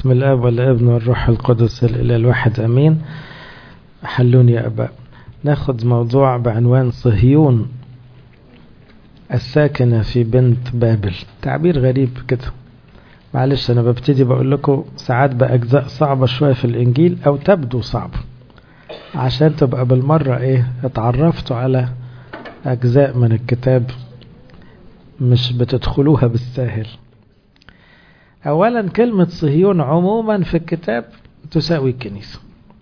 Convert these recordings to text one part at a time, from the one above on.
باسم الاب والابن والروح القدس الاله الواحد امين حلوني يا اباء ناخد موضوع بعنوان صهيون الساكنة في بنت بابل تعبير غريب كده معلش انا ببتدي بقول لكم ساعات بأجزاء صعبة شوية في الانجيل او تبدو صعبة عشان تبقى بالمرة ايه اتعرفتوا على اجزاء من الكتاب مش بتدخلوها بالساهل اولا كلمة صهيون عموما في الكتاب تساوي الكنيسة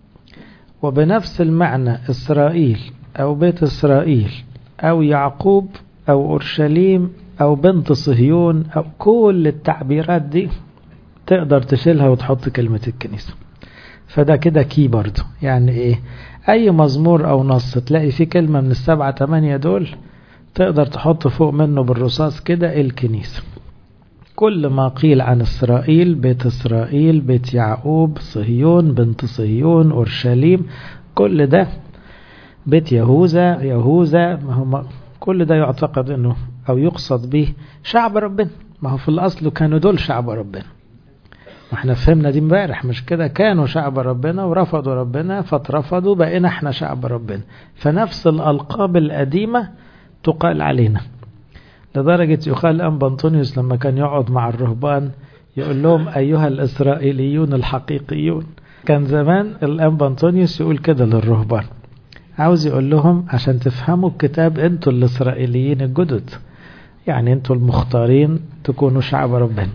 وبنفس المعنى اسرائيل او بيت اسرائيل او يعقوب او اورشليم او بنت صهيون او كل التعبيرات دي تقدر تشيلها وتحط كلمة الكنيسة فده كده كي برضه يعني ايه اي مزمور او نص تلاقي فيه كلمة من السبعة تمانية دول تقدر تحط فوق منه بالرصاص كده الكنيسة كل ما قيل عن إسرائيل بيت إسرائيل بيت يعقوب صهيون بنت صهيون أورشليم كل ده بيت يهوذا يهوذا ما هم كل ده يعتقد انه او يقصد به شعب ربنا ما هو في الاصل كانوا دول شعب ربنا ما احنا فهمنا دي امبارح مش كده كانوا شعب ربنا ورفضوا ربنا فاترفضوا بقينا احنا شعب ربنا فنفس الالقاب القديمه تقال علينا لدرجة يقال أم بنطونيوس لما كان يقعد مع الرهبان يقول لهم أيها الإسرائيليون الحقيقيون كان زمان الأم بنطونيوس يقول كده للرهبان عاوز يقول لهم عشان تفهموا الكتاب انتوا الإسرائيليين الجدد يعني انتوا المختارين تكونوا شعب ربنا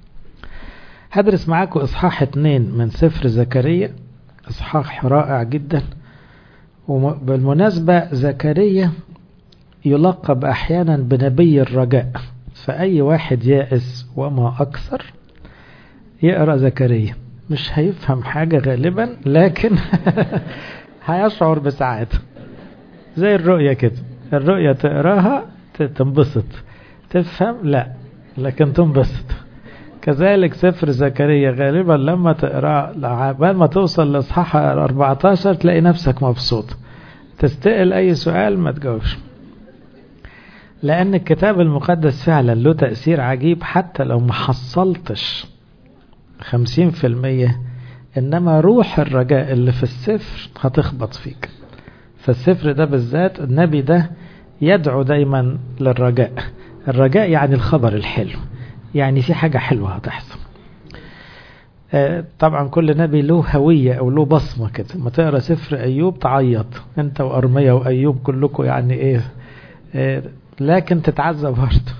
هدرس معاكم إصحاح اتنين من سفر زكريا إصحاح رائع جدا وبالمناسبة زكريا يلقب أحيانا بنبي الرجاء فأي واحد يائس وما أكثر يقرأ زكريا مش هيفهم حاجة غالبا لكن هيشعر بسعادة زي الرؤية كده الرؤية تقراها تنبسط تفهم لا لكن تنبسط كذلك سفر زكريا غالبا لما تقرا بعد ما توصل لاصحاح 14 تلاقي نفسك مبسوط تستقل اي سؤال ما تجاوبش لأن الكتاب المقدس فعلا له تأثير عجيب حتى لو ما حصلتش خمسين في المية إنما روح الرجاء اللي في السفر هتخبط فيك فالسفر ده بالذات النبي ده يدعو دايما للرجاء الرجاء يعني الخبر الحلو يعني في حاجة حلوة هتحصل طبعا كل نبي له هوية أو له بصمة كده ما تقرأ سفر أيوب تعيط أنت وأرمية وأيوب كلكم يعني إيه, إيه لكن تتعذب برضه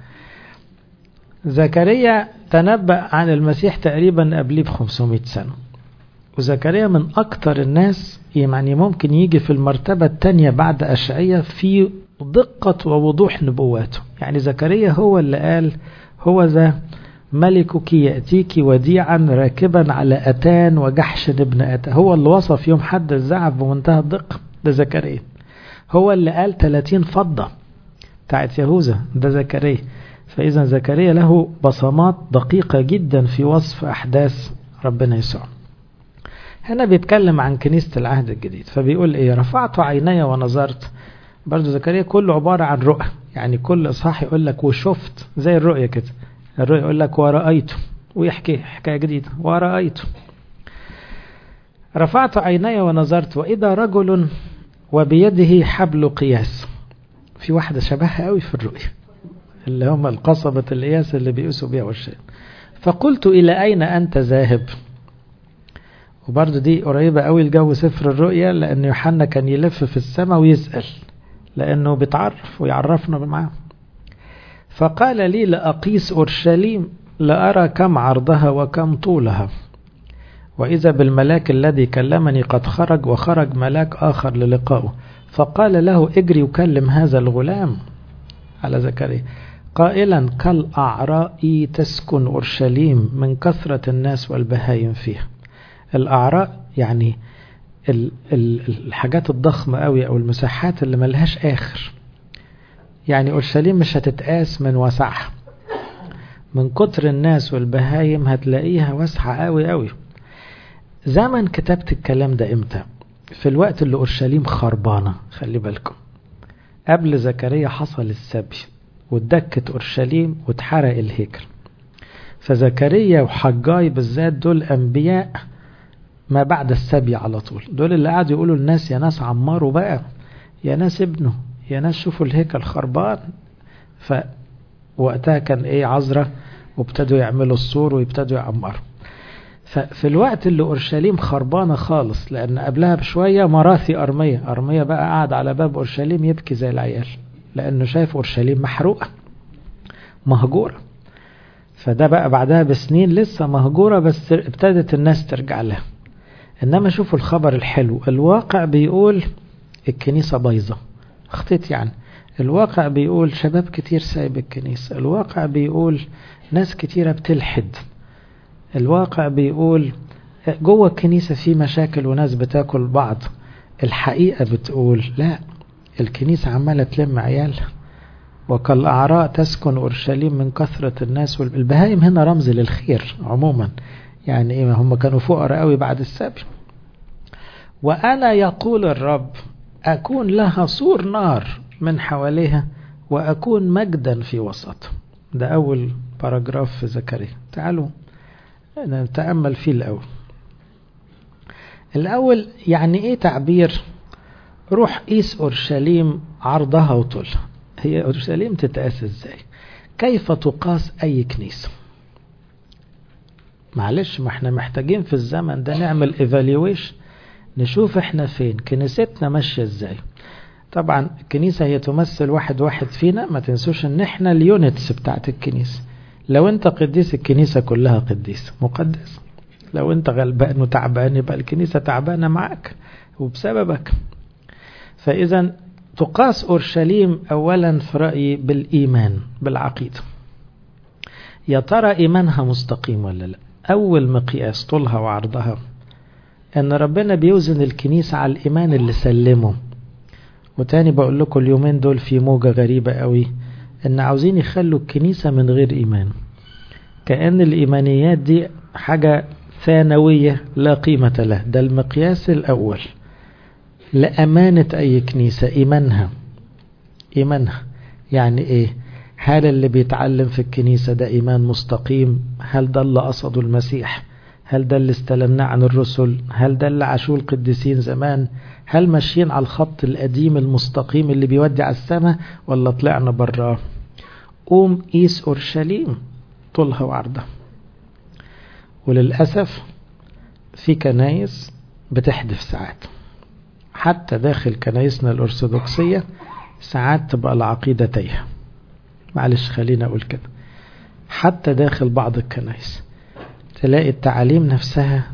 زكريا تنبأ عن المسيح تقريبا قبليه ب 500 سنة وزكريا من أكتر الناس يعني ممكن يجي في المرتبة الثانية بعد أشعية في دقة ووضوح نبواته يعني زكريا هو اللي قال هو ذا ملكك يأتيك وديعا راكبا على أتان وجحش ابن أتان هو اللي وصف يوم حد الزعف بمنتهى الدقة ده زكريا هو اللي قال 30 فضة بتاعت يهوذا ده زكريا فإذا زكريا له بصمات دقيقة جدا في وصف أحداث ربنا يسوع هنا بيتكلم عن كنيسة العهد الجديد فبيقول إيه رفعت عيني ونظرت برضو زكريا كله عبارة عن رؤى يعني كل إصحاح يقول لك وشفت زي الرؤية كده الرؤية يقول لك ورأيته ويحكي حكاية جديدة ورأيته رفعت عيني ونظرت وإذا رجل وبيده حبل قياس في واحدة شبهها قوي في الرؤية اللي هم القصبة القياس اللي بيقيسوا بيها والشيء فقلت إلى أين أنت ذاهب وبرضه دي قريبة قوي لجو سفر الرؤيا لأن يوحنا كان يلف في السماء ويسأل لأنه بيتعرف ويعرفنا معاه فقال لي لأقيس أورشليم لأرى كم عرضها وكم طولها وإذا بالملاك الذي كلمني قد خرج وخرج ملاك آخر للقائه فقال له اجري وكلم هذا الغلام على زكريا قائلا كالأعراء تسكن أورشليم من كثرة الناس والبهايم فيها الأعراء يعني الحاجات الضخمة قوي أو المساحات اللي ملهاش آخر يعني أورشليم مش هتتقاس من وسعها من كتر الناس والبهايم هتلاقيها واسعة قوي قوي زمن كتبت الكلام ده امتى في الوقت اللي أورشليم خربانة خلي بالكم قبل زكريا حصل السبي واتدكت أورشليم واتحرق الهيكل فزكريا وحجاي بالذات دول أنبياء ما بعد السبي على طول دول اللي قعدوا يقولوا للناس يا ناس عمروا بقى يا ناس ابنه يا ناس شوفوا الهيكل خربان فوقتها كان ايه عذرة وابتدوا يعملوا السور ويبتدوا يعمروا ففي الوقت اللي أورشليم خربانة خالص لأن قبلها بشوية مراثي أرمية أرمية بقى قاعد على باب أورشليم يبكي زي العيال لأنه شايف أورشليم محروقة مهجورة فده بقى بعدها بسنين لسه مهجورة بس ابتدت الناس ترجع لها إنما شوفوا الخبر الحلو الواقع بيقول الكنيسة بايظة اخطيت يعني الواقع بيقول شباب كتير سايب الكنيسة الواقع بيقول ناس كتيرة بتلحد الواقع بيقول جوه الكنيسة في مشاكل وناس بتاكل بعض الحقيقة بتقول لا الكنيسة عمالة تلم عيالها وكالأعراء تسكن أورشليم من كثرة الناس والبهائم هنا رمز للخير عموما يعني إيه هم كانوا فقراء قوي بعد السبي وأنا يقول الرب أكون لها سور نار من حواليها وأكون مجدا في وسط ده أول باراجراف في زكريا تعالوا نتأمل فيه الأول الأول يعني إيه تعبير روح قيس أورشليم عرضها وطولها هي أورشليم تتقاس إزاي كيف تقاس أي كنيسة معلش ما احنا محتاجين في الزمن ده نعمل ايفالويشن نشوف احنا فين كنيستنا ماشية ازاي طبعا الكنيسة هي تمثل واحد واحد فينا ما تنسوش ان احنا اليونتس بتاعت الكنيسة لو انت قديس الكنيسة كلها قديس مقدس لو انت غلبان وتعبان يبقى الكنيسة تعبانة معك وبسببك فاذا تقاس اورشليم اولا في رأيي بالايمان بالعقيدة يا ترى ايمانها مستقيم ولا لا اول مقياس طولها وعرضها ان ربنا بيوزن الكنيسة على الايمان اللي سلمه وتاني بقول لكم اليومين دول في موجة غريبة قوي ان عاوزين يخلوا الكنيسة من غير ايمان كأن الايمانيات دي حاجة ثانوية لا قيمة له ده المقياس الاول لأمانة اي كنيسة ايمانها ايمانها يعني ايه هل اللي بيتعلم في الكنيسة ده ايمان مستقيم هل ده اللي قصده المسيح هل ده اللي استلمناه عن الرسل هل ده اللي عاشوه القديسين زمان هل ماشيين على الخط القديم المستقيم اللي بيودي على السماء ولا طلعنا براه قوم قيس أورشليم طولها وعرضها وللأسف في كنايس بتحدث ساعات حتى داخل كنايسنا الأرثوذكسية ساعات تبقى العقيدة تايهة معلش خلينا أقول كده حتى داخل بعض الكنايس تلاقي التعاليم نفسها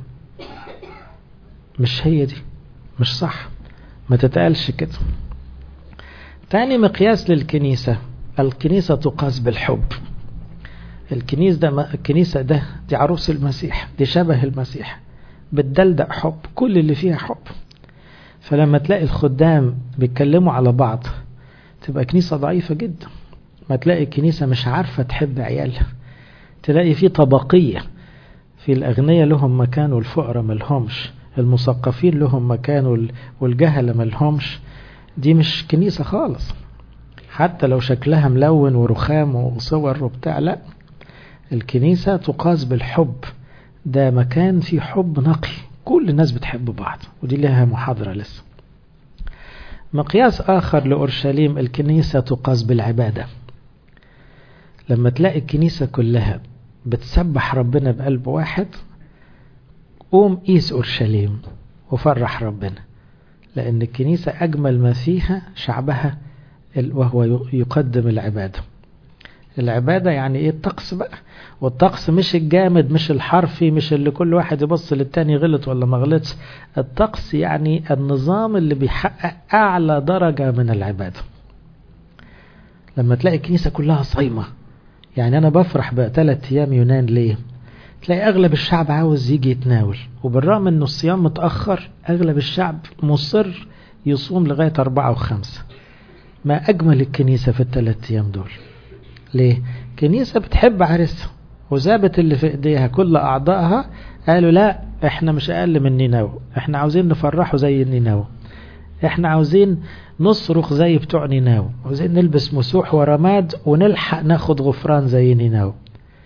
مش هي دي مش صح ما تتقالش كده تاني مقياس للكنيسة الكنيسة تقاس بالحب الكنيسة ده الكنيسة ده دي عروس المسيح دي شبه المسيح بتدلدق حب كل اللي فيها حب فلما تلاقي الخدام بيتكلموا على بعض تبقى كنيسة ضعيفة جدا ما تلاقي الكنيسة مش عارفة تحب عيالها تلاقي في طبقية في الأغنياء لهم مكان والفقراء ملهمش المثقفين لهم مكان والجهلة ملهمش دي مش كنيسة خالص حتى لو شكلها ملون ورخام وصور وبتاع لا الكنيسة تقاس بالحب ده مكان فيه حب نقي كل الناس بتحب بعض ودي لها محاضرة لسه مقياس آخر لأورشليم الكنيسة تقاس بالعبادة لما تلاقي الكنيسة كلها بتسبح ربنا بقلب واحد قوم قيس أورشليم وفرح ربنا لأن الكنيسة أجمل ما فيها شعبها وهو يقدم العبادة العبادة يعني ايه الطقس بقى والطقس مش الجامد مش الحرفي مش اللي كل واحد يبص للتاني غلط ولا ما غلطش الطقس يعني النظام اللي بيحقق أعلى درجة من العبادة لما تلاقي الكنيسة كلها صايمة يعني أنا بفرح بقى ثلاث أيام يونان ليه تلاقي أغلب الشعب عاوز يجي يتناول وبالرغم أنه الصيام متأخر أغلب الشعب مصر يصوم لغاية أربعة وخمسة ما أجمل الكنيسة في الثلاث أيام دول ليه؟ كنيسة بتحب عرسها وزابت اللي في ايديها كل أعضائها قالوا لا احنا مش أقل من نينو احنا عاوزين نفرحه زي النينو احنا عاوزين نصرخ زي بتوع نينو عاوزين نلبس مسوح ورماد ونلحق ناخد غفران زي نينو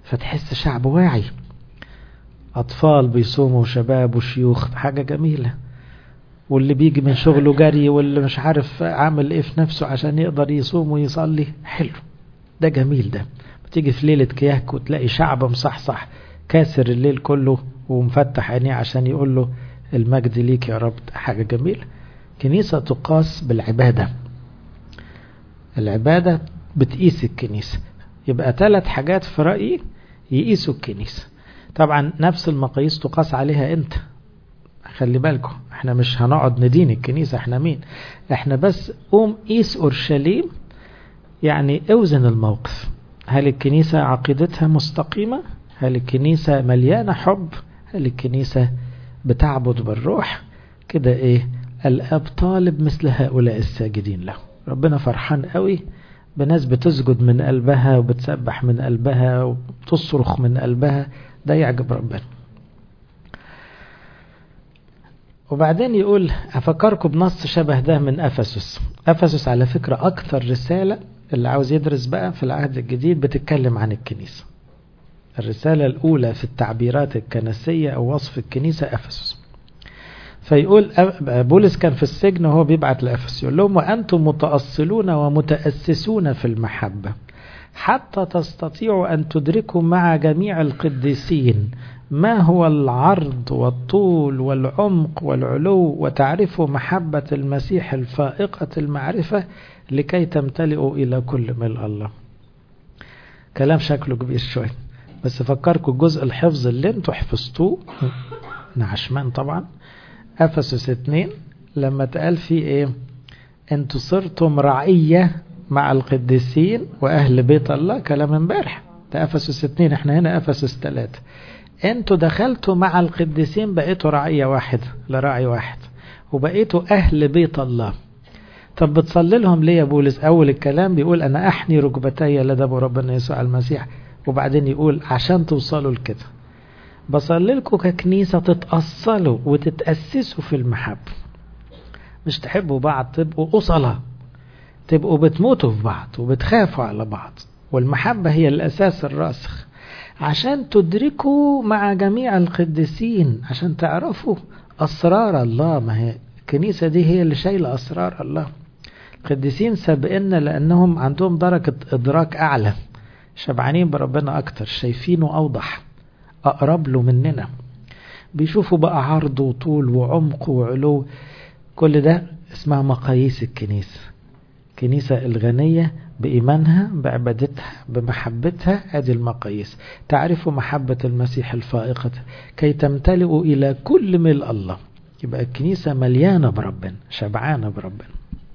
فتحس شعب واعي أطفال بيصوموا وشباب وشيوخ حاجة جميلة واللي بيجي من شغله جري واللي مش عارف عامل ايه في نفسه عشان يقدر يصوم ويصلي حلو ده جميل ده بتيجي في ليلة كياك وتلاقي شعب مصحصح كاسر الليل كله ومفتح عينيه عشان يقول له المجد ليك يا رب حاجة جميلة كنيسة تقاس بالعبادة العبادة بتقيس الكنيسة يبقى ثلاث حاجات في رأيي يقيسوا الكنيسة طبعا نفس المقاييس تقاس عليها انت خلي بالكم احنا مش هنقعد ندين الكنيسة احنا مين احنا بس قوم قيس اورشليم يعني اوزن الموقف هل الكنيسة عقيدتها مستقيمة هل الكنيسة مليانة حب هل الكنيسة بتعبد بالروح كده ايه الاب طالب مثل هؤلاء الساجدين له ربنا فرحان قوي بناس بتسجد من قلبها وبتسبح من قلبها وبتصرخ من قلبها ده يعجب ربنا وبعدين يقول أفكركم بنص شبه ده من أفسس أفسس على فكرة أكثر رسالة اللي عاوز يدرس بقى في العهد الجديد بتتكلم عن الكنيسة الرسالة الأولى في التعبيرات الكنسية أو وصف الكنيسة أفسس فيقول بولس كان في السجن وهو بيبعت لأفسس يقول لهم وأنتم متأصلون ومتأسسون في المحبة حتى تستطيعوا أن تدركوا مع جميع القديسين ما هو العرض والطول والعمق والعلو وتعرفوا محبة المسيح الفائقة المعرفة لكي تمتلئوا إلى كل ملء الله كلام شكله كبير شوية بس فكركم الجزء الحفظ اللي انتوا حفظتوه نعشمان طبعا أفسس اتنين لما تقال فيه ايه انتوا صرتم رعية مع القديسين وأهل بيت الله كلام امبارح ده أفسس اتنين احنا هنا أفسس تلاتة انتوا دخلتوا مع القديسين بقيتوا رعية واحدة لراعي واحد وبقيتوا أهل بيت الله طب بتصلي لهم ليه يا بولس أول الكلام بيقول أنا أحني ركبتي لدى ربنا يسوع المسيح وبعدين يقول عشان توصلوا لكده بصلي لكم ككنيسة تتأصلوا وتتأسسوا في المحبة مش تحبوا بعض تبقوا أصلة تبقوا بتموتوا في بعض وبتخافوا على بعض والمحبة هي الأساس الراسخ عشان تدركوا مع جميع القديسين عشان تعرفوا أسرار الله ما هي الكنيسة دي هي اللي شايلة أسرار الله القديسين سابقنا لأنهم عندهم درجة إدراك أعلى شبعانين بربنا أكتر شايفينه أوضح أقرب له مننا بيشوفوا بقى عرض وطول وعمق وعلو كل ده اسمها مقاييس الكنيسة الكنيسة الغنية بإيمانها بعبادتها بمحبتها هذه المقاييس تعرف محبة المسيح الفائقة كي تمتلئوا إلى كل ملء الله يبقى الكنيسة مليانة بربنا شبعانة بربنا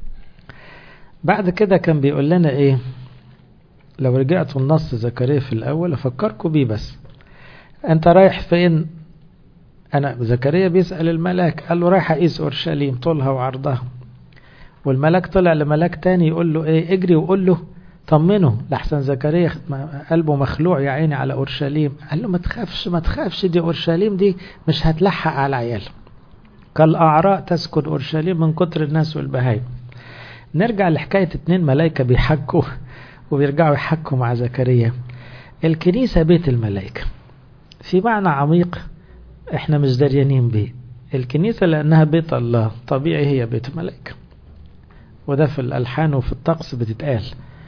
بعد كده كان بيقول لنا ايه لو رجعتوا النص زكريا في الأول أفكركم بيه بس أنت رايح فين أنا زكريا بيسأل الملاك قال له رايح أقيس أورشليم طولها وعرضها والملاك طلع لملاك تاني يقول له ايه اجري وقول له طمنه لحسن زكريا قلبه مخلوع يا عيني على اورشليم قال له ما تخافش ما تخافش دي اورشليم دي مش هتلحق على العيال كالاعراء تسكن اورشليم من كتر الناس والبهايم نرجع لحكايه اتنين ملائكه بيحكوا وبيرجعوا يحكوا مع زكريا الكنيسه بيت الملائكه في معنى عميق احنا مش دريانين بيه الكنيسه لانها بيت الله طبيعي هي بيت ملائكه وده في الألحان وفي الطقس بتتقال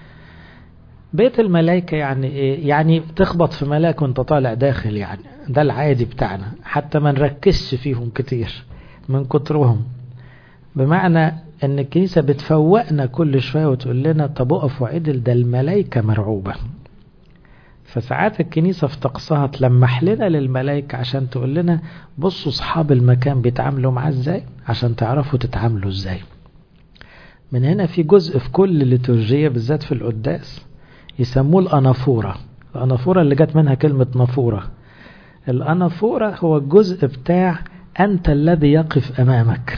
بيت الملائكة يعني إيه؟ يعني تخبط في ملاك وانت طالع داخل يعني ده العادي بتاعنا حتى ما نركزش فيهم كتير من كترهم بمعنى ان الكنيسة بتفوقنا كل شوية وتقول لنا طب اقف وعدل ده الملائكة مرعوبة فساعات الكنيسة في طقسها تلمح لنا للملائكة عشان تقول لنا بصوا اصحاب المكان بيتعاملوا معاه ازاي عشان تعرفوا تتعاملوا ازاي من هنا في جزء في كل ليتورجية بالذات في القداس يسموه الأنافورة الأنافورة اللي جت منها كلمة نافورة الأنافورة هو الجزء بتاع أنت الذي يقف أمامك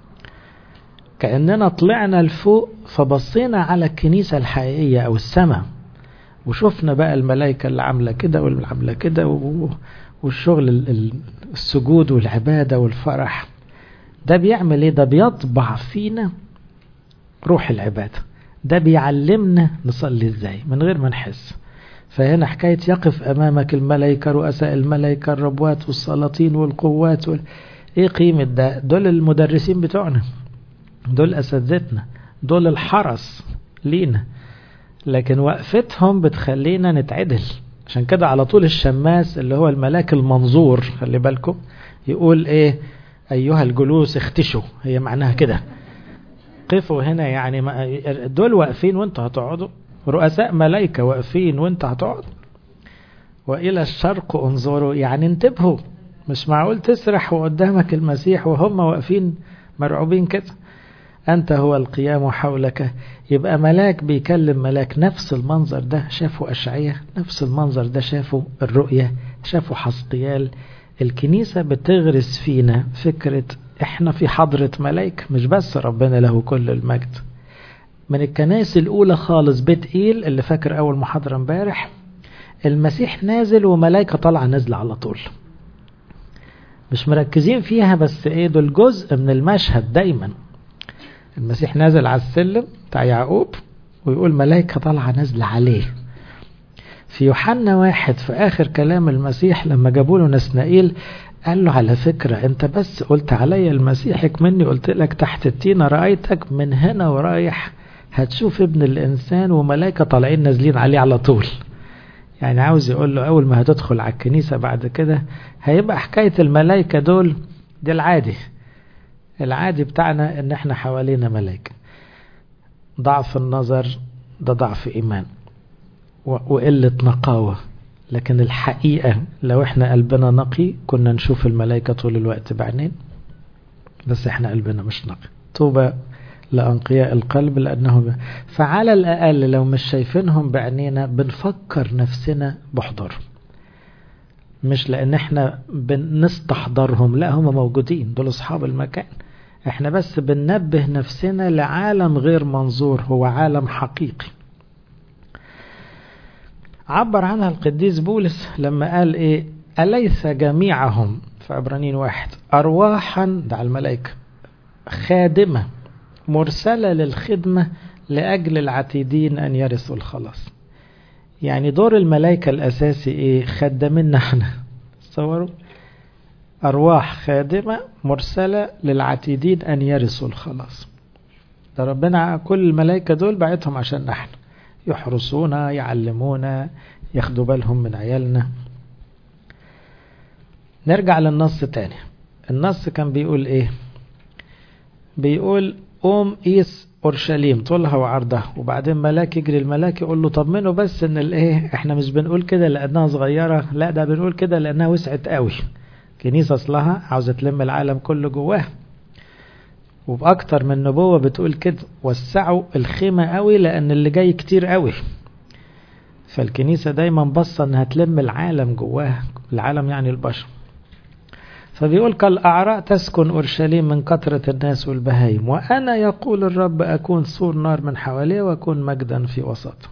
كأننا طلعنا لفوق فبصينا على الكنيسة الحقيقية أو السماء وشفنا بقى الملائكة اللي عاملة كده واللي عاملة كده والشغل السجود والعبادة والفرح ده بيعمل ايه ده بيطبع فينا روح العبادة ده بيعلمنا نصلي ازاي من غير ما نحس فهنا حكاية يقف أمامك الملائكة رؤساء الملائكة الربوات والسلاطين والقوات وال... إيه قيمة ده دول المدرسين بتوعنا دول أساتذتنا دول الحرس لينا لكن وقفتهم بتخلينا نتعدل عشان كده على طول الشماس اللي هو الملاك المنظور خلي بالكم يقول ايه ايها الجلوس اختشوا هي معناها كده قفوا هنا يعني دول واقفين وانتوا هتقعدوا رؤساء ملائكة واقفين وانت هتقعد والى الشرق انظروا يعني انتبهوا مش معقول تسرح وقدامك المسيح وهم واقفين مرعوبين كده أنت هو القيام حولك يبقى ملاك بيكلم ملاك نفس المنظر ده شافوا أشعية نفس المنظر ده شافوا الرؤية شافوا حسقيال الكنيسة بتغرس فينا فكرة احنا في حضرة ملاك مش بس ربنا له كل المجد من الكنائس الأولى خالص بيت إيل اللي فاكر أول محاضرة امبارح المسيح نازل وملائكة طالعة نازلة على طول مش مركزين فيها بس ايه دول جزء من المشهد دايما المسيح نازل على السلم بتاع يعقوب ويقول ملائكة طالعة نازلة عليه في يوحنا واحد في آخر كلام المسيح لما جابوا له نسنائيل قال له على فكرة انت بس قلت عليا المسيح مني قلت لك تحت التينة رأيتك من هنا ورايح هتشوف ابن الإنسان وملائكة طالعين نازلين عليه على طول يعني عاوز يقول له أول ما هتدخل على الكنيسة بعد كده هيبقى حكاية الملائكة دول دي العادي العادي بتاعنا ان احنا حوالينا ملائكة ضعف النظر ده ضعف ايمان وقلة نقاوة لكن الحقيقة لو احنا قلبنا نقي كنا نشوف الملائكة طول الوقت بعينين بس احنا قلبنا مش نقي طوبى لأنقياء القلب لأنه فعلى الأقل لو مش شايفينهم بعينينا بنفكر نفسنا بحضرهم مش لأن احنا بنستحضرهم لا هم موجودين دول أصحاب المكان احنا بس بننبه نفسنا لعالم غير منظور هو عالم حقيقي عبر عنها القديس بولس لما قال ايه أليس جميعهم في عبرانيين واحد أرواحا ده على الملائكة خادمة مرسلة للخدمة لأجل العتيدين أن يرثوا الخلاص يعني دور الملائكة الأساسي إيه خدمنا احنا تصوروا أرواح خادمة مرسلة للعتيدين أن يرثوا الخلاص ده ربنا كل الملائكة دول بعتهم عشان نحن يحرسونا يعلمونا ياخدوا بالهم من عيالنا نرجع للنص تاني النص كان بيقول ايه بيقول قوم قيس اورشليم طولها وعرضها وبعدين ملاك يجري الملاك يقول له طمنه بس ان الايه احنا مش بنقول كده لانها صغيره لا ده بنقول كده لانها وسعت قوي كنيسه اصلها عاوزه تلم العالم كله جواها وبأكتر من نبوة بتقول كده وسعوا الخيمة قوي لأن اللي جاي كتير قوي فالكنيسة دايما بصة انها تلم العالم جواها العالم يعني البشر فبيقول كالأعراء تسكن أورشليم من كثرة الناس والبهايم وأنا يقول الرب أكون سور نار من حواليه وأكون مجدا في وسطه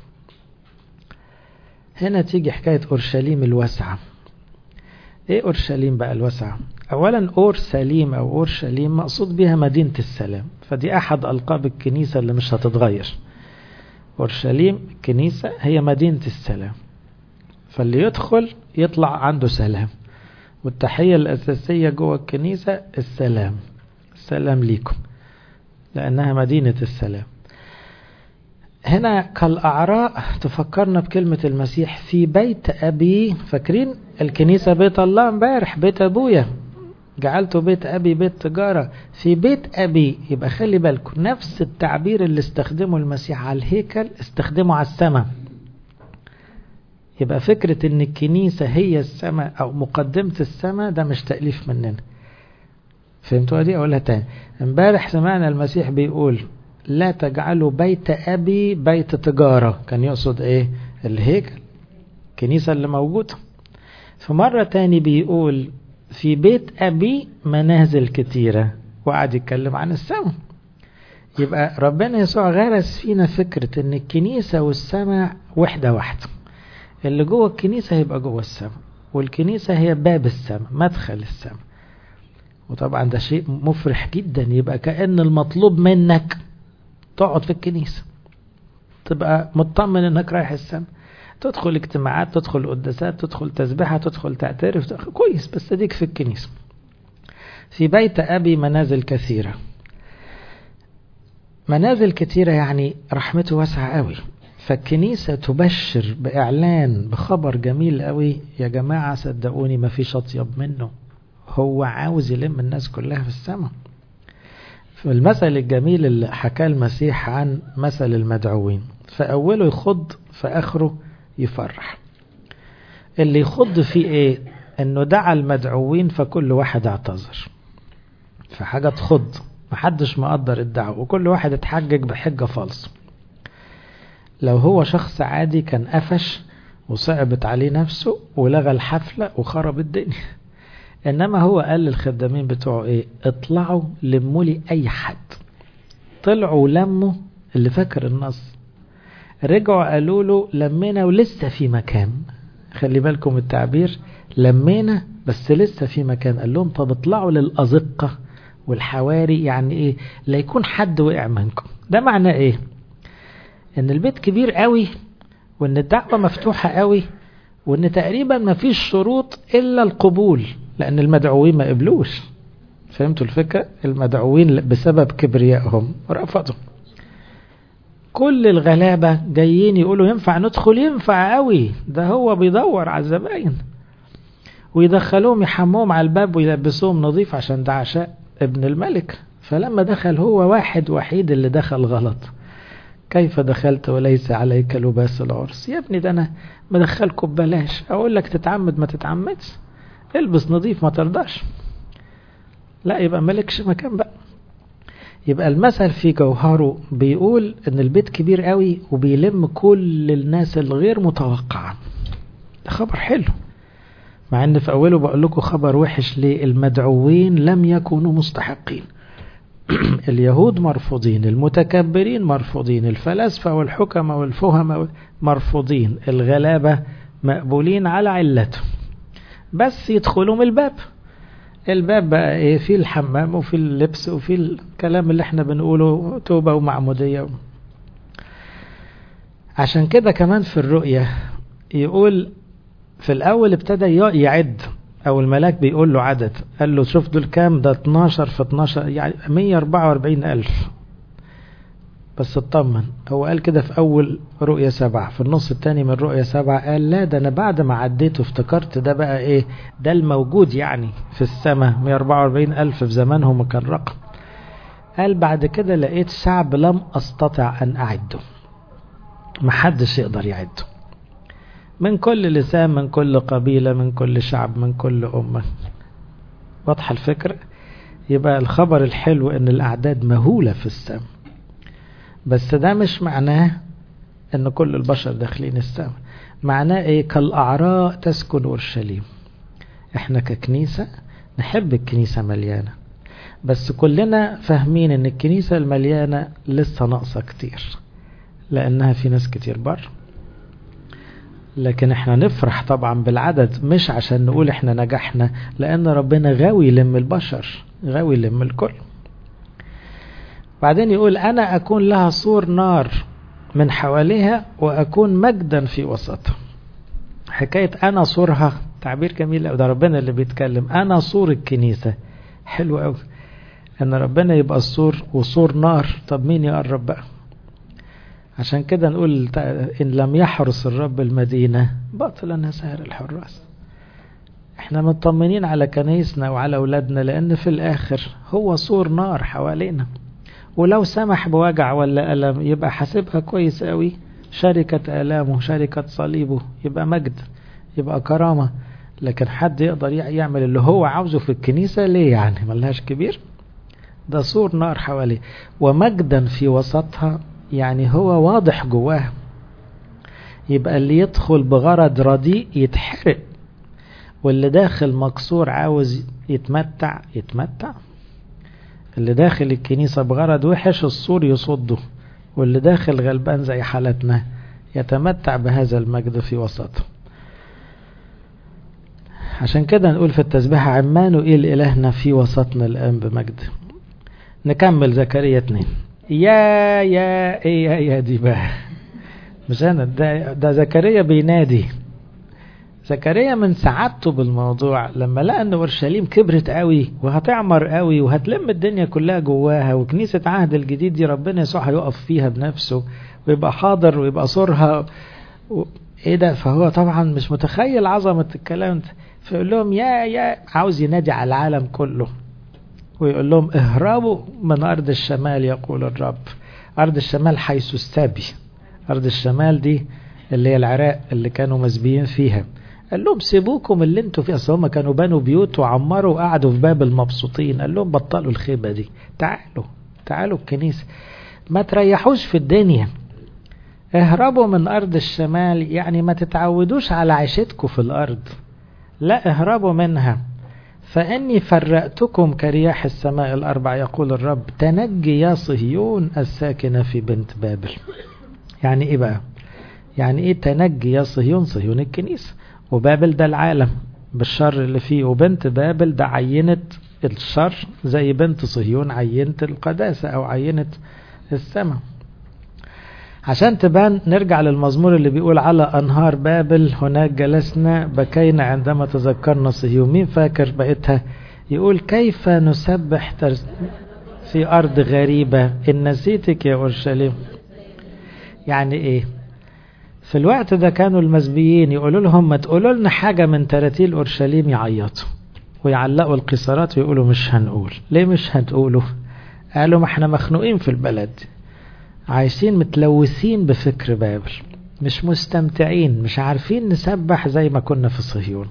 هنا تيجي حكاية أورشليم الواسعة إيه أورشليم بقى الواسعة أولا أورسليم أو أورشليم مقصود بها مدينة السلام فدي أحد ألقاب الكنيسة اللي مش هتتغير أورشليم الكنيسة هي مدينة السلام فاللي يدخل يطلع عنده سلام والتحية الأساسية جوه الكنيسة السلام السلام ليكم لأنها مدينة السلام هنا كالأعراء تفكرنا بكلمة المسيح في بيت أبي فاكرين الكنيسة بيت الله امبارح بيت أبويا جعلته بيت أبي بيت تجارة في بيت أبي يبقى خلي بالكم نفس التعبير اللي استخدمه المسيح على الهيكل استخدمه على السماء يبقى فكرة ان الكنيسة هي السماء او مقدمة السماء ده مش تأليف مننا فهمتوا دي اقولها تاني امبارح سمعنا المسيح بيقول لا تجعلوا بيت ابي بيت تجارة كان يقصد ايه الهيكل الكنيسة اللي موجودة في مرة تاني بيقول في بيت ابي منازل كتيرة وقعد يتكلم عن السماء يبقى ربنا يسوع غرس فينا فكرة ان الكنيسة والسماء وحدة واحدة اللي جوه الكنيسة هيبقى جوه السماء والكنيسة هي باب السماء مدخل السماء وطبعا ده شيء مفرح جدا يبقى كأن المطلوب منك تقعد في الكنيسة تبقى مطمن انك رايح السماء تدخل اجتماعات تدخل قداسات تدخل تسبيحة تدخل تعترف تدخل كويس بس اديك في الكنيسة في بيت أبي منازل كثيرة منازل كثيرة يعني رحمته واسعة قوي فالكنيسة تبشر بإعلان بخبر جميل قوي يا جماعة صدقوني ما فيش أطيب منه هو عاوز يلم الناس كلها في السماء المثل الجميل اللي حكاه المسيح عن مثل المدعوين فأوله يخض فآخره يفرح اللي يخض فيه ايه انه دعا المدعوين فكل واحد اعتذر فحاجة تخض محدش مقدر الدعوة وكل واحد اتحجج بحجة فالص لو هو شخص عادي كان قفش وصعبت عليه نفسه ولغى الحفلة وخرب الدنيا انما هو قال للخدامين بتوعه ايه اطلعوا لموا لي اي حد طلعوا لموا اللي فاكر النص رجعوا قالوا له لمينا ولسه في مكان خلي بالكم التعبير لمينا بس لسه في مكان قال لهم طب اطلعوا للأزقة والحواري يعني ايه لا يكون حد وقع منكم ده معناه ايه ان البيت كبير قوي وان الدعوة مفتوحة قوي وان تقريبا ما فيش شروط الا القبول لان المدعوين ما قبلوش فهمتوا الفكرة المدعوين بسبب كبريائهم رفضوا كل الغلابة جايين يقولوا ينفع ندخل ينفع قوي ده هو بيدور على الزباين ويدخلوهم يحموهم على الباب ويلبسوهم نظيف عشان ده عشاء ابن الملك فلما دخل هو واحد وحيد اللي دخل غلط كيف دخلت وليس عليك لباس العرس يا ابني ده انا مدخلكم ببلاش اقول لك تتعمد ما تتعمدش البس نظيف ما ترضاش لا يبقى مالكش مكان بقى يبقى المثل في جوهره بيقول ان البيت كبير قوي وبيلم كل الناس الغير متوقعة ده خبر حلو مع ان في اوله بقول لكم خبر وحش ليه المدعوين لم يكونوا مستحقين اليهود مرفوضين المتكبرين مرفوضين الفلاسفة والحكمة والفهمة مرفوضين الغلابة مقبولين على علتهم بس يدخلوا من الباب الباب بقى ايه في الحمام وفي اللبس وفي الكلام اللي احنا بنقوله توبة ومعمودية عشان كده كمان في الرؤية يقول في الأول ابتدى يعد أو الملاك بيقول له عدد قال له شوف دول كام ده 12 في 12 يعني 144 ألف بس اطمن هو قال كده في أول رؤية سبعة في النص التاني من رؤية سبعة قال لا ده أنا بعد ما عديته افتكرت ده بقى إيه ده الموجود يعني في السماء 144 ألف في زمانهم كان رقم قال بعد كده لقيت شعب لم أستطع أن أعده محدش يقدر يعده من كل لسان من كل قبيلة من كل شعب من كل أمة واضحة الفكرة يبقى الخبر الحلو ان الأعداد مهولة في السماء بس ده مش معناه ان كل البشر داخلين السماء معناه ايه كالأعراء تسكن أورشليم احنا ككنيسة نحب الكنيسة مليانة بس كلنا فاهمين ان الكنيسة المليانة لسه ناقصة كتير لانها في ناس كتير بره لكن احنا نفرح طبعا بالعدد مش عشان نقول احنا نجحنا لان ربنا غاوي يلم البشر غاوي يلم الكل بعدين يقول انا اكون لها سور نار من حواليها واكون مجدا في وسطها حكاية انا سورها تعبير جميل ده ربنا اللي بيتكلم انا سور الكنيسة حلو قوي ان ربنا يبقى السور وسور نار طب مين يقرب بقى عشان كده نقول إن لم يحرس الرب المدينة باطلا سهر الحراس احنا مطمنين على كنايسنا وعلى أولادنا لأن في الآخر هو سور نار حوالينا ولو سمح بوجع ولا ألم يبقى حاسبها كويس قوي شركة آلامه شركة صليبه يبقى مجد يبقى كرامة لكن حد يقدر يعمل اللي هو عاوزه في الكنيسة ليه يعني ملهاش كبير ده سور نار حواليه ومجدا في وسطها يعني هو واضح جواه يبقى اللي يدخل بغرض رديء يتحرق واللي داخل مكسور عاوز يتمتع يتمتع اللي داخل الكنيسة بغرض وحش السور يصده واللي داخل غلبان زي حالتنا يتمتع بهذا المجد في وسطه عشان كده نقول في التسبيح عمان وإيل إلهنا في وسطنا الآن بمجد نكمل زكريا اتنين يا يا ايه يا يا دي بقى مش أنا ده, ده زكريا بينادي زكريا من سعادته بالموضوع لما لقى ان اورشليم كبرت قوي وهتعمر قوي وهتلم الدنيا كلها جواها وكنيسه عهد الجديد دي ربنا يسوع هيقف فيها بنفسه ويبقى حاضر ويبقى صورها و... ايه ده فهو طبعا مش متخيل عظمه الكلام ده فيقول لهم يا يا عاوز ينادي على العالم كله ويقول لهم اهربوا من ارض الشمال يقول الرب ارض الشمال حيث السبي ارض الشمال دي اللي هي العراق اللي كانوا مسبيين فيها قال لهم سيبوكم اللي انتوا فيه اصل هم كانوا بنوا بيوت وعمروا وقعدوا في باب المبسوطين قال لهم بطلوا الخيبه دي تعالوا تعالوا الكنيسه ما تريحوش في الدنيا اهربوا من ارض الشمال يعني ما تتعودوش على عيشتكم في الارض لا اهربوا منها فاني فرقتكم كرياح السماء الاربع يقول الرب تنجي يا صهيون الساكنه في بنت بابل يعني ايه بقى يعني ايه تنجي يا صهيون صهيون الكنيسه وبابل ده العالم بالشر اللي فيه وبنت بابل ده عينت الشر زي بنت صهيون عينت القداسة أو عينت السماء عشان تبان نرجع للمزمور اللي بيقول على أنهار بابل هناك جلسنا بكينا عندما تذكرنا صهيون مين فاكر بقيتها يقول كيف نسبح في أرض غريبة إن نسيتك يا أورشليم يعني إيه في الوقت ده كانوا المسبيين يقولوا لهم ما تقولوا لنا حاجة من تراتيل أورشليم يعيطوا ويعلقوا القصارات ويقولوا مش هنقول ليه مش هتقولوا قالوا ما احنا مخنوقين في البلد عايشين متلوثين بفكر بابل مش مستمتعين مش عارفين نسبح زي ما كنا في صهيون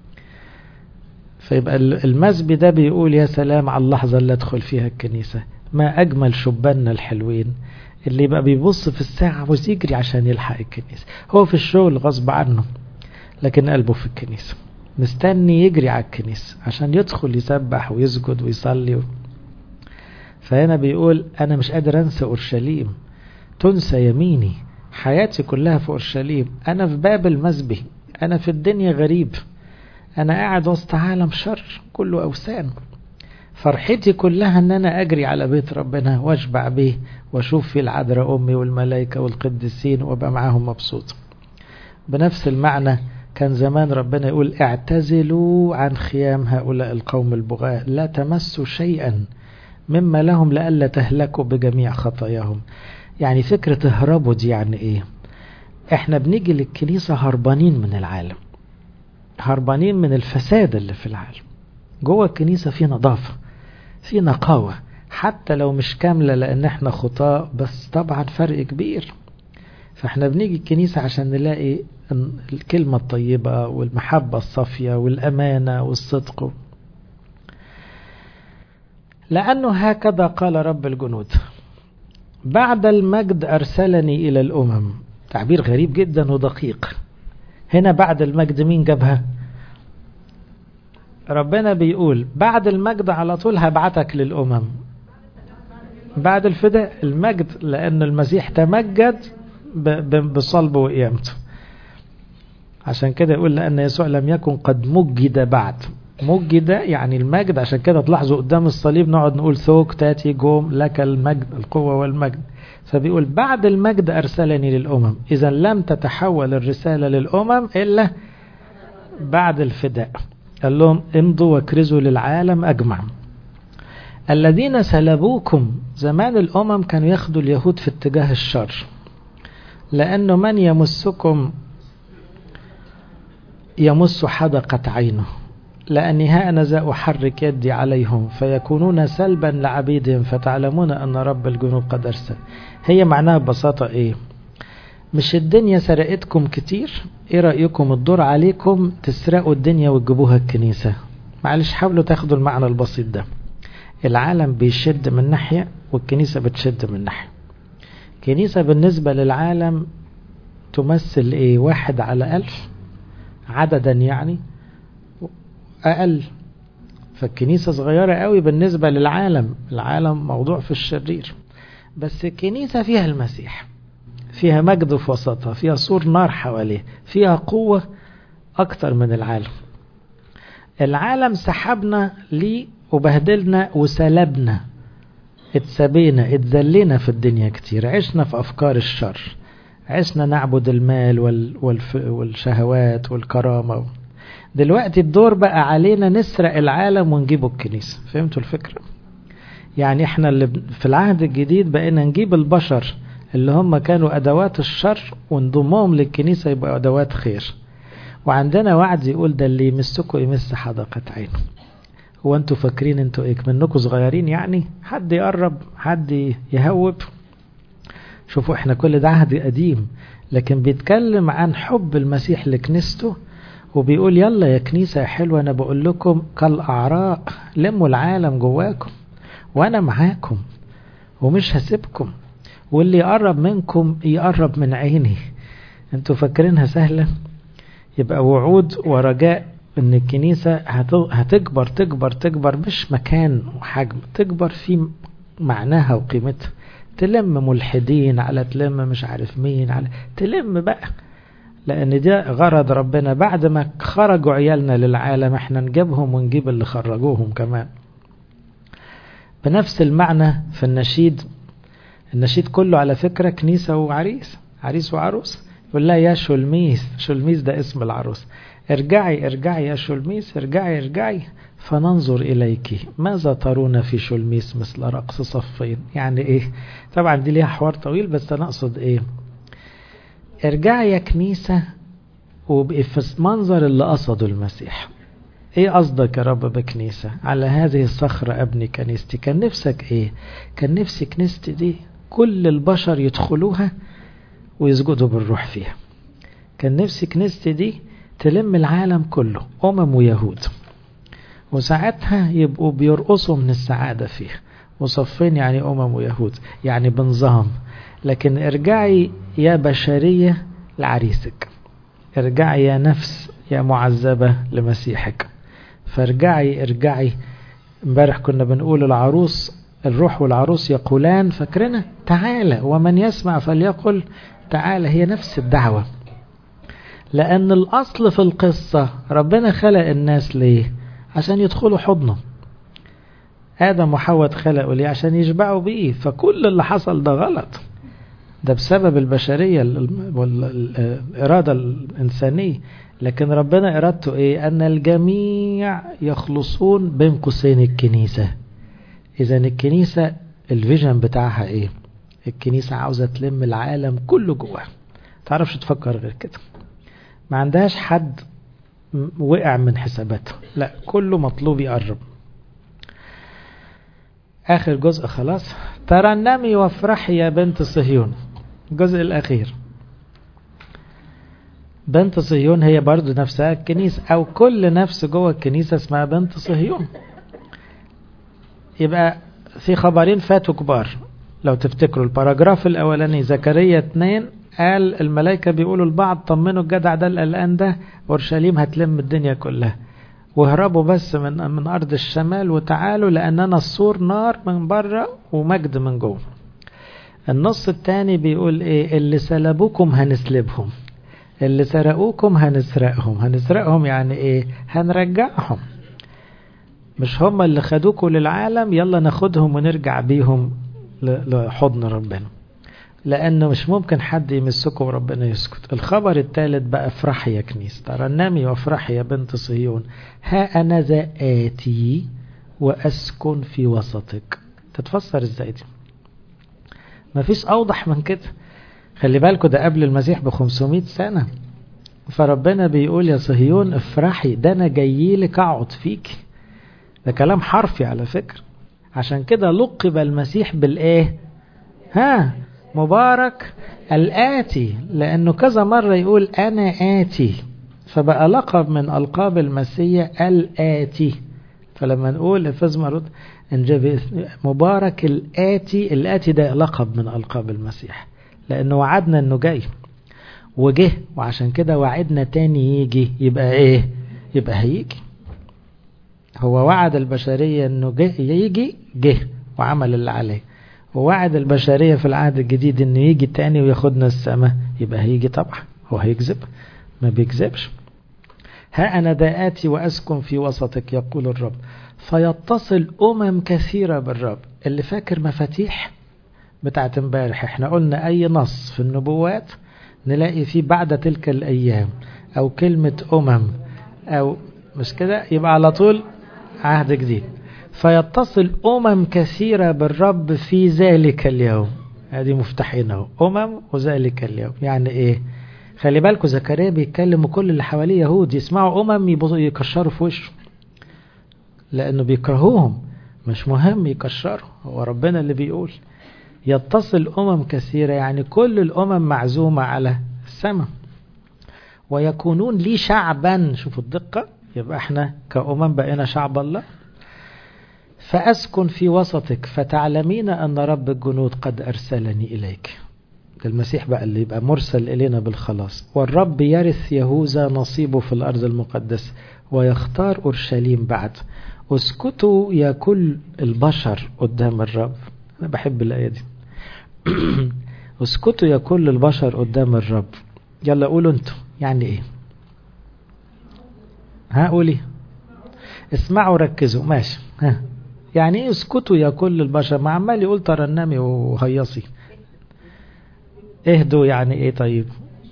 فيبقى المسبي ده بيقول يا سلام على اللحظة اللي ادخل فيها الكنيسة ما أجمل شباننا الحلوين اللي يبقى بيبص في الساعة عاوز يجري عشان يلحق الكنيسة هو في الشغل غصب عنه لكن قلبه في الكنيسة مستني يجري على الكنيسة عشان يدخل يسبح ويسجد ويصلي و... فهنا بيقول أنا مش قادر أنسى أورشليم تنسى يميني حياتي كلها في أورشليم أنا في باب المسبي أنا في الدنيا غريب أنا قاعد وسط عالم شر كله أوثان فرحتي كلها ان انا اجري على بيت ربنا واشبع به واشوف في العذراء امي والملائكه والقديسين وابقى معاهم مبسوط بنفس المعنى كان زمان ربنا يقول اعتزلوا عن خيام هؤلاء القوم البغاة لا تمسوا شيئا مما لهم لئلا تهلكوا بجميع خطاياهم يعني فكرة اهربوا دي يعني ايه احنا بنيجي للكنيسة هربانين من العالم هربانين من الفساد اللي في العالم جوه الكنيسة في نظافة في نقاوة حتى لو مش كاملة لأن احنا خطاء بس طبعا فرق كبير فاحنا بنيجي الكنيسة عشان نلاقي الكلمة الطيبة والمحبة الصافية والأمانة والصدق لأنه هكذا قال رب الجنود بعد المجد أرسلني إلى الأمم تعبير غريب جدا ودقيق هنا بعد المجد مين جابها ربنا بيقول بعد المجد على طول هبعتك للأمم بعد الفداء المجد لأن المسيح تمجد بصلبه وقيامته عشان كده يقول لأن يسوع لم يكن قد مجد بعد مجد يعني المجد عشان كده تلاحظوا قدام الصليب نقعد نقول ثوك تاتي جوم لك المجد القوة والمجد فبيقول بعد المجد أرسلني للأمم إذا لم تتحول الرسالة للأمم إلا بعد الفداء قال لهم امضوا واكرزوا للعالم أجمع الذين سلبوكم زمان الأمم كانوا ياخدوا اليهود في اتجاه الشر لأنه من يمسكم يمس حدقة عينه لأني ها أنا ذا أحرك يدي عليهم فيكونون سلبا لعبيدهم فتعلمون أن رب الجنود قد أرسل هي معناها ببساطة إيه مش الدنيا سرقتكم كتير ايه رأيكم الدور عليكم تسرقوا الدنيا وتجيبوها الكنيسة معلش حاولوا تاخدوا المعنى البسيط ده العالم بيشد من ناحية والكنيسة بتشد من ناحية كنيسة بالنسبة للعالم تمثل ايه واحد على ألف عددا يعني أقل فالكنيسة صغيرة قوي بالنسبة للعالم العالم موضوع في الشرير بس الكنيسة فيها المسيح فيها مجد في وسطها فيها سور نار حواليه فيها قوة أكتر من العالم العالم سحبنا ليه وبهدلنا وسلبنا اتسبينا اتذلينا في الدنيا كتير عشنا في أفكار الشر عشنا نعبد المال وال والف والشهوات والكرامة دلوقتي الدور بقى علينا نسرق العالم ونجيبه الكنيسة فهمتوا الفكرة يعني احنا اللي في العهد الجديد بقينا نجيب البشر اللي هم كانوا أدوات الشر ونضمهم للكنيسة يبقوا أدوات خير وعندنا وعد يقول ده اللي يمسكوا يمس حدقة عينه هو انتوا فاكرين انتوا ايه منكم صغيرين يعني حد يقرب حد يهوب شوفوا احنا كل ده عهد قديم لكن بيتكلم عن حب المسيح لكنيسته وبيقول يلا يا كنيسة يا حلوة انا بقول لكم كالأعراء لموا العالم جواكم وانا معاكم ومش هسيبكم واللي يقرب منكم يقرب من عيني انتوا فاكرينها سهلة يبقى وعود ورجاء ان الكنيسة هتكبر تكبر تكبر مش مكان وحجم تكبر في معناها وقيمتها تلم ملحدين على تلم مش عارف مين على تلم بقى لان ده غرض ربنا بعد ما خرجوا عيالنا للعالم احنا نجيبهم ونجيب اللي خرجوهم كمان بنفس المعنى في النشيد النشيد كله على فكرة كنيسة وعريس عريس وعروس يقول لها يا شلميس شلميس ده اسم العروس ارجعي ارجعي يا شلميس ارجعي ارجعي فننظر إليك ماذا ترون في شلميس مثل رقص صفين يعني ايه طبعا دي ليها حوار طويل بس انا اقصد ايه ارجعي يا كنيسة وبقي في المنظر اللي قصده المسيح ايه قصدك يا رب بكنيسة على هذه الصخرة ابني كنيستي كان نفسك ايه كان نفسي كنيستي دي كل البشر يدخلوها ويسجدوا بالروح فيها كان نفسي كنيستي دي تلم العالم كله أمم ويهود وساعتها يبقوا بيرقصوا من السعادة فيها وصفين يعني أمم ويهود يعني بنظام لكن ارجعي يا بشرية لعريسك ارجعي يا نفس يا معذبة لمسيحك فارجعي ارجعي امبارح كنا بنقول العروس الروح والعروس يقولان فاكرنا تعالى ومن يسمع فليقل تعالى هي نفس الدعوة لأن الأصل في القصة ربنا خلق الناس ليه عشان يدخلوا حضنه آدم وحواء اتخلقوا ليه عشان يشبعوا بيه فكل اللي حصل ده غلط ده بسبب البشرية والإرادة الإنسانية لكن ربنا إرادته إيه أن الجميع يخلصون بين قوسين الكنيسة إذا الكنيسة الفيجن بتاعها إيه الكنيسة عاوزة تلم العالم كله جواها تعرفش تفكر غير كده ما عندهاش حد وقع من حساباتها لا كله مطلوب يقرب آخر جزء خلاص ترنمي وافرحي يا بنت صهيون الجزء الأخير بنت صهيون هي برضو نفسها الكنيسة أو كل نفس جوه الكنيسة اسمها بنت صهيون يبقى في خبرين فاتوا كبار لو تفتكروا الباراجراف الأولاني زكريا 2 قال الملائكة بيقولوا البعض طمنوا الجدع ده القلقان ده أورشليم هتلم الدنيا كلها واهربوا بس من من أرض الشمال وتعالوا لأننا السور نار من بره ومجد من جوه النص الثاني بيقول ايه اللي سلبوكم هنسلبهم اللي سرقوكم هنسرقهم هنسرقهم يعني ايه هنرجعهم مش هم اللي خدوكوا للعالم يلا ناخدهم ونرجع بيهم لحضن ربنا لأنه مش ممكن حد يمسكه وربنا يسكت الخبر الثالث بقى افرحي يا كنيسة ترنمي وافرحي يا بنت صهيون ها أنا ذا آتي وأسكن في وسطك تتفسر ازاي دي مفيش أوضح من كده خلي بالكوا ده قبل المسيح ب 500 سنة فربنا بيقول يا صهيون افرحي ده أنا جاي لك أقعد فيك ده كلام حرفي على فكرة عشان كده لقب المسيح بالإيه ها مبارك الآتي لأنه كذا مرة يقول أنا آتي فبقى لقب من ألقاب المسيح الآتي فلما نقول لفز مرود مبارك الآتي الآتي ده لقب من ألقاب المسيح لأنه وعدنا أنه جاي وجه وعشان كده وعدنا تاني يجي يبقى إيه يبقى هيجي هو وعد البشرية أنه جه يجي جه وعمل اللي عليه ووعد البشرية في العهد الجديد انه يجي تاني وياخدنا السماء يبقى هيجي طبعا هو هيكذب ما بيكذبش ها أنا ذا آتي وأسكن في وسطك يقول الرب فيتصل أمم كثيرة بالرب اللي فاكر مفاتيح بتاعت امبارح احنا قلنا أي نص في النبوات نلاقي فيه بعد تلك الأيام أو كلمة أمم أو مش كده يبقى على طول عهد جديد فيتصل أمم كثيرة بالرب في ذلك اليوم هذه مفتاحين اهو أمم وذلك اليوم يعني إيه خلي بالكوا زكريا بيتكلم وكل اللي حواليه يهود يسمعوا أمم يكشروا في وشه لأنه بيكرهوهم مش مهم يكشروا هو ربنا اللي بيقول يتصل أمم كثيرة يعني كل الأمم معزومة على السماء ويكونون لي شعبا شوفوا الدقة يبقى احنا كأمم بقينا شعب الله فأسكن في وسطك فتعلمين أن رب الجنود قد أرسلني إليك المسيح بقى اللي يبقى مرسل إلينا بالخلاص والرب يرث يهوذا نصيبه في الأرض المقدسة ويختار أورشليم بعد اسكتوا يا كل البشر قدام الرب أنا بحب الآية دي اسكتوا يا كل البشر قدام الرب يلا قولوا انتوا يعني ايه ها قولي اسمعوا ركزوا ماشي ها يعني ايه اسكتوا يا كل البشر ما عمال يقول ترنمي وهيصي اهدوا يعني ايه طيب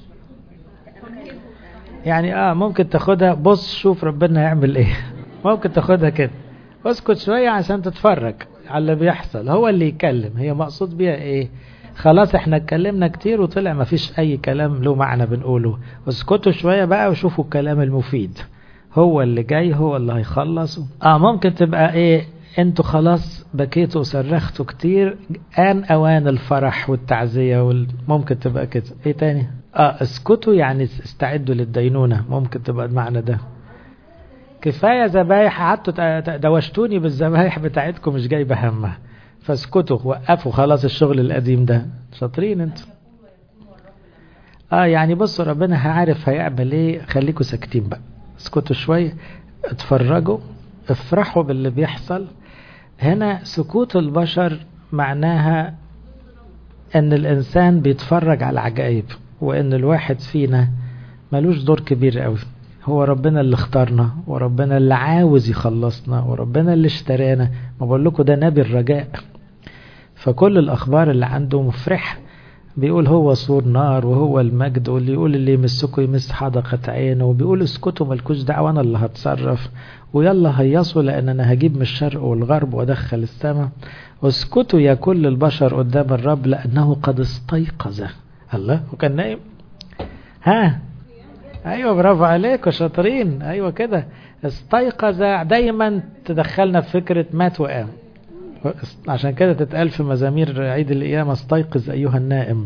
يعني اه ممكن تاخدها بص شوف ربنا يعمل ايه ممكن تاخدها كده اسكت شوية عشان تتفرج على اللي بيحصل هو اللي يتكلم هي مقصود بيها ايه خلاص احنا اتكلمنا كتير وطلع ما فيش اي كلام له معنى بنقوله اسكتوا شوية بقى وشوفوا الكلام المفيد هو اللي جاي هو اللي هيخلص اه ممكن تبقى ايه انتوا خلاص بكيتوا وصرختوا كتير ان اوان الفرح والتعزية وال... ممكن تبقى كده ايه تاني اه اسكتوا يعني استعدوا للدينونة ممكن تبقى المعنى ده كفاية ذبايح قعدتوا دوشتوني بالذبايح بتاعتكم مش جايبة همها فاسكتوا وقفوا خلاص الشغل القديم ده شاطرين انتوا اه يعني بصوا ربنا عارف هيعمل ايه خليكوا ساكتين بقى اسكتوا شوية اتفرجوا افرحوا باللي بيحصل هنا سكوت البشر معناها ان الانسان بيتفرج على عجائب وان الواحد فينا ملوش دور كبير قوي هو ربنا اللي اختارنا وربنا اللي عاوز يخلصنا وربنا اللي اشترانا ما بقول لكم ده نبي الرجاء فكل الاخبار اللي عنده مفرحه بيقول هو سور نار وهو المجد واللي يقول اللي يمسكوا يمس حدقة عينه وبيقول اسكتوا ملكوش دعوة انا اللي هتصرف ويلا هيصوا لان انا هجيب من الشرق والغرب وادخل السماء اسكتوا يا كل البشر قدام الرب لانه قد استيقظ الله وكان نايم ها ايوه برافو عليكم شاطرين ايوه كده استيقظ دايما تدخلنا في فكرة مات وقام عشان كده تتقال في مزامير عيد القيامة استيقظ أيها النائم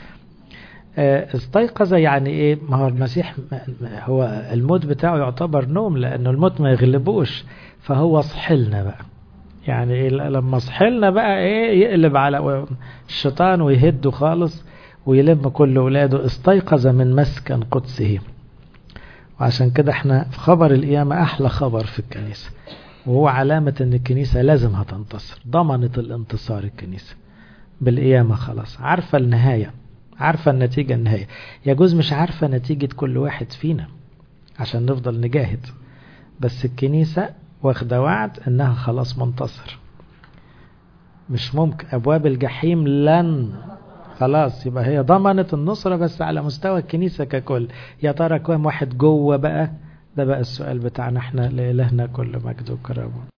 استيقظ يعني ايه ما هو المسيح هو الموت بتاعه يعتبر نوم لانه الموت ما يغلبوش فهو صحلنا بقى يعني إيه لما صحلنا بقى ايه يقلب على الشيطان ويهده خالص ويلم كل ولاده استيقظ من مسكن قدسه وعشان كده احنا في خبر القيامة احلى خبر في الكنيسة وهو علامة ان الكنيسة لازم هتنتصر ضمنت الانتصار الكنيسة بالقيامة خلاص عارفة النهاية عارفة النتيجة النهاية يجوز مش عارفة نتيجة كل واحد فينا عشان نفضل نجاهد بس الكنيسة واخدة وعد انها خلاص منتصر مش ممكن ابواب الجحيم لن خلاص يبقى هي ضمنت النصرة بس على مستوى الكنيسة ككل يا ترى كم واحد جوه بقى ده بقى السؤال بتاعنا احنا لإلهنا كل مجد وكرامه